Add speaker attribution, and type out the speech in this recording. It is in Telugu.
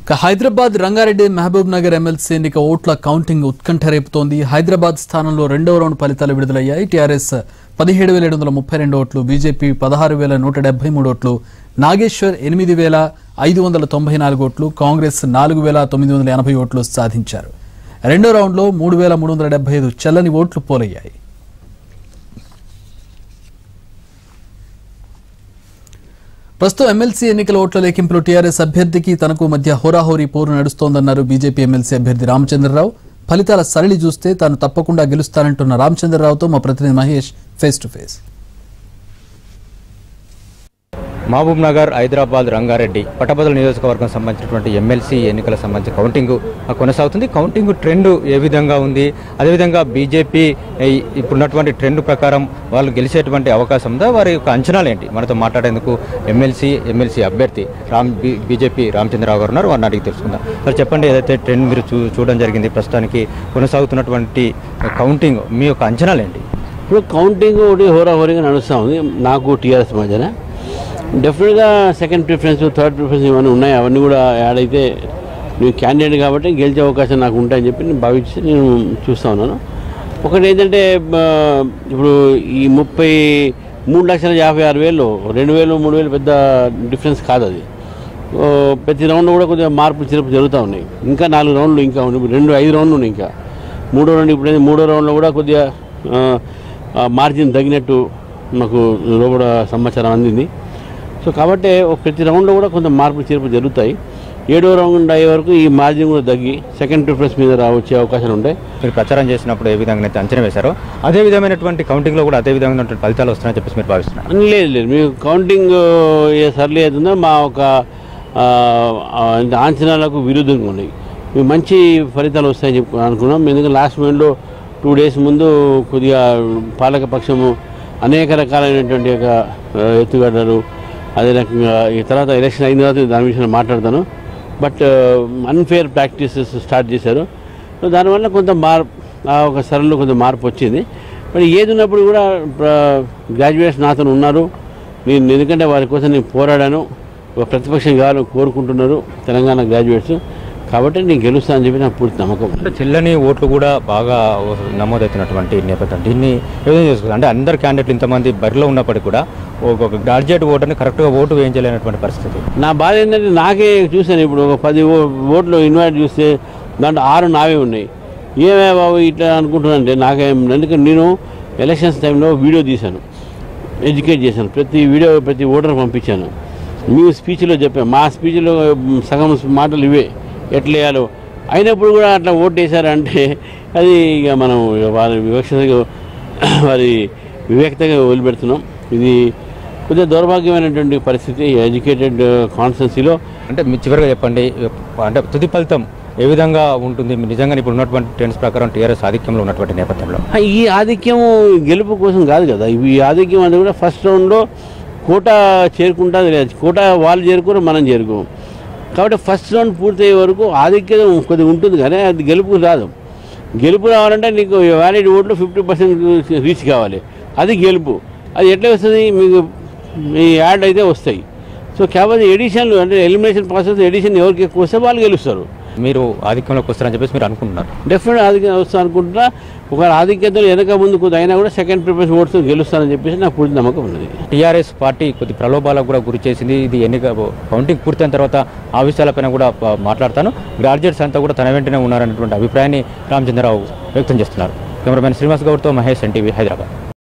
Speaker 1: ఇక హైదరాబాద్ రంగారెడ్డి మహబూబ్ నగర్ ఎమ్మెల్సీ ఎన్నిక ఓట్ల కౌంటింగ్ ఉత్కంఠ రేపుతోంది హైదరాబాద్ స్థానంలో రెండవ రౌండ్ ఫలితాలు విడుదలయ్యాయి టీఆర్ఎస్ పదిహేడు వేల ఏడు వందల ముప్పై రెండు ఓట్లు బీజేపీ పదహారు వేల నూట డెబ్బై మూడు ఓట్లు నాగేశ్వర్ ఎనిమిది వేల ఐదు వందల తొంభై నాలుగు ఓట్లు కాంగ్రెస్ నాలుగు వేల తొమ్మిది వందల ఎనభై ఓట్లు సాధించారు రెండో రౌండ్లో మూడు వేల మూడు వందల డెబ్బై ఐదు చెల్లని ఓట్లు పోలయ్యాయి ప్రస్తుతం ఎమ్మెల్సీ ఎన్నికల ఓట్ల లెక్కింపులో టీఆర్ఎస్ అభ్యర్థికి తనకు మధ్య హోరాహోరీ పోరు నడుస్తోందన్నారు బీజేపీ ఎమ్మెల్సీ అభ్యర్థి రామచంద్రరావు ఫలితాల సరళి చూస్తే తాను తప్పకుండా గెలుస్తానంటున్న రామచంద్రరావుతో మా ప్రతినిధి Mahesh face to face
Speaker 2: Mahabubnagar Hyderabad Rangareddy పట్టభద్రుల నియోజకవర్గం సంబంధించినటువంటి ఎమ్మెల్సీ ఎన్నికల సంబంధించి కౌంటింగ్ కొనసాగుతుంది కౌంటింగ్ ట్రెండ్ ఏ విధంగా ఉంది అదేవిధంగా బీజేపీ ఈ- ఇప్పుడున్నటువంటి ట్రెండ్ ప్రకారం వాళ్ళు గెలిచేటువంటి అవకాశం ఉందా వారి యొక్క అంచనాలు ఏంటి మనతో మాట్లాడేందుకు ఎమ్మెల్సీ ఎమ్మెల్సీ అభ్యర్థి రామ్ బీ- బీజేపీ రామచంద్రరావు గారు ఉన్నారు వారిని అడిగి తెలుసుకుందాం సార్ చెప్పండి ఏదైతే ట్రెండ్ మీరు చూ చూడడం జరిగింది ప్రస్తుతానికి కొనసాగుతున్నటువంటి కౌంటింగ్ మీ యొక్క అంచనాలు ఏంటి
Speaker 3: ఇప్పుడు కౌంటింగ్ ఒకటి హోరాహోరీగా నడుస్తూ ఉంది నాకు టీఆర్ఎస్ మధ్యన డెఫినెట్గా సెకండ్ ప్రిఫరెన్స్ థర్డ్ ప్రిఫరెన్స్ ఇవన్నీ ఉన్నాయి అవన్నీ కూడా యాడ్ అయితే నేను క్యాండిడేట్ కాబట్టి గెలిచే అవకాశం నాకు ఉంటాయని చెప్పి నేను భావించి నేను చూస్తూ ఉన్నాను ఒకటి ఏంటంటే ఆ, ఇప్పుడు ఈ ముప్పై మూడు లక్షల యాభై ఆరు వేలు రెండు వేలు మూడు వేలు పెద్ద డిఫరెన్స్ కాదు అది ఓ, ప్రతి రౌండ్ కూడా కొద్దిగా మార్పు చిరుపు జరుగుతూ ఉన్నాయి ఇంకా నాలుగు రౌండ్లు ఇంకా ఉన్నాయి రెండు ఐదు రౌండ్లు ఉన్నాయి ఇంకా మూడో రౌండ్ ఇప్పుడు ఏంది, మూడో రౌండ్లో కూడా కొద్దిగా మార్జిన్ తగినట్టు మాకు లోపల సమాచారం అందింది సో కాబట్టి ఒక ప్రతి రౌండ్లో కూడా కొంత మార్పు చేర్పు జరుగుతాయి ఏడో రౌండ్ అయ్యే వరకు ఈ మార్జిన్ కూడా తగ్గి సెకండ్ ప్రిఫరెన్స్ మీద రా వచ్చే అవకాశాలు ఉంటాయి
Speaker 2: మీరు ప్రచారం చేసినప్పుడు ఏ విధంగా అయితే అంచనా వేశారో అదే విధమైనటువంటి కౌంటింగ్లో కూడా అదే విధమైనటువంటి ఫలితాలు వస్తున్నాయని చెప్పేసి మీరు భావిస్తున్నారు
Speaker 3: లేదు లేదు మీకు కౌంటింగ్ ఏ సర్లే అవుతుందో మా ఒక ఆ, ఆ, అంచనాలకు విరుద్ధంగా ఉన్నాయి మీకు మంచి ఫలితాలు వస్తాయని చెప్పి అనుకున్నాం ఎందుకంటే లాస్ట్ మూమెంట్లో టూ డేస్ ముందు కొద్దిగా పాలక పక్షము అనేక రకాలైనటువంటి యొక్క ఆ, ఎత్తుగడలు అదే రకంగా ఈ తర్వాత ఎలక్షన్ అయిన తర్వాత దాని విషయంలో మాట్లాడతాను బట్ అన్ఫేర్ ప్రాక్టీసెస్ స్టార్ట్ చేశారు సో దానివల్ల కొంత మార్పు ఆ ఒక సరళలో కొంత మార్పు వచ్చింది మరి ఏది ఉన్నప్పుడు కూడా గ్రాడ్యుయేట్స్ నాతో ఉన్నారు నేను ఎందుకంటే వారి కోసం నేను పోరాడాను ఒక ప్రతిపక్షం కావాలని కోరుకుంటున్నారు తెలంగాణ గ్రాడ్యుయేట్స్ కాబట్టి నేను గెలుస్తానని చెప్పి నాకు పూర్తి నమ్మకం ఉంది.
Speaker 2: అంటే చెల్లని ఓట్లు కూడా బాగా నమోదవుతున్నటువంటి నేపథ్యం దీన్ని ఏ విధంగా చేసుకోవాలి అంటే అందరు క్యాండిడేట్లు ఇంతమంది బరిలో ఉన్నప్పటికీ కూడా ఒక గ్రాడ్యుయేట్ ఓటర్ని కరెక్ట్గా ఓటు వేయించలేనటువంటి పరిస్థితి
Speaker 3: నా బాధ ఏంటంటే నాకే చూశాను ఇప్పుడు ఒక పది ఓ- ఓట్లు ఇన్వైట్ చూస్తే దాంట్లో ఆరు నావే ఉన్నాయి ఏమే బాబు ఇట్లా అనుకుంటున్నానంటే నాకేం ఎందుకంటే నేను ఎలక్షన్స్ టైంలో వీడియో తీశాను ఎడ్యుకేట్ చేశాను ప్రతి వీడియో ప్రతి ఓటర్ పంపించాను మీ స్పీచ్లో చెప్పాను మా స్పీచ్లో మ్, సగం మాటలు ఇవే ఎట్లా వేయాలో అయినప్పుడు కూడా అట్లా ఓటు వేశారంటే అది ఇక మనం ఇక వారి వివక్షతగా వారి వివేకతగా వదిలిపెడుతున్నాం ఇది కొద్దిగా దౌర్భాగ్యమైనటువంటి పరిస్థితి ఎడ్యుకేటెడ్ కాన్స్టెన్సీలో
Speaker 2: అంటే మీరు చివరిగా చెప్పండి అంటే తుది ఫలితం ఏ విధంగా ఉంటుంది మీరు నిజంగా ఇప్పుడు ఉన్నటువంటి ట్రెండ్స్ ప్రకారం టీఆర్ఎస్ ఆధిక్యంలో ఉన్నటువంటి నేపథ్యంలో
Speaker 3: ఈ ఆధిక్యం గెలుపు కోసం కాదు కదా ఇవి ఈ ఆధిక్యం అనేది కూడా ఫస్ట్ రౌండ్లో కోట చేరుకుంటుంది లేదు కోట వాళ్ళు చేరుకోరు మనం చేరుకోం కాబట్టి ఫస్ట్ రౌండ్ పూర్తయ్యే వరకు ఆధిక్యత కొద్దిగా ఉంటుంది కానీ అది గెలుపు రాదు గెలుపు రావాలంటే నీకు వ్యాలిడ్ ఓట్లు ఫిఫ్టీ పర్సెంట్ రీచ్ కావాలి అది గెలుపు అది ఎట్లా వస్తుంది మీకు మీ యాడ్ అయితే వస్తాయి సో కాబట్టి ఎడిషన్లు అంటే ఎలిమినేషన్ ప్రాసెస్ ఎడిషన్ ఎవరికి ఎక్కువ వస్తే వాళ్ళు గెలుస్తారు
Speaker 2: మీరు ఆధిక్యంలోకి వస్తారని చెప్పేసి మీరు అనుకుంటున్నారు
Speaker 3: డెఫినెట్ ఆధిక్యత వస్తా అనుకుంటున్నా ఒక ఆధిక్యతలు వెనక ముందు కొద్ది అయినా కూడా సెకండ్ ప్రిఫరెన్స్ ఓట్స్ గెలుస్తానని చెప్పేసి నాకు పూర్తి నమ్మకం ఉన్నది
Speaker 2: టీఆర్ఎస్ పార్టీ కొద్ది ప్రలోభాలకు కూడా గురి చేసింది ఇది ఎన్నిక కౌంటింగ్ పూర్తయిన తర్వాత ఆ విషయాలపైన కూడా ప- మాట్లాడతాను గ్రాడ్యుయేట్స్ అంతా కూడా తన వెంటనే ఉన్నారనేటువంటి అభిప్రాయాన్ని రామచంద్రరావు వ్యక్తం చేస్తున్నారు కెమెరామెన్ శ్రీనివాస్ గౌడ్తో మహేష్ ఎన్టీవీ హైదరాబాద్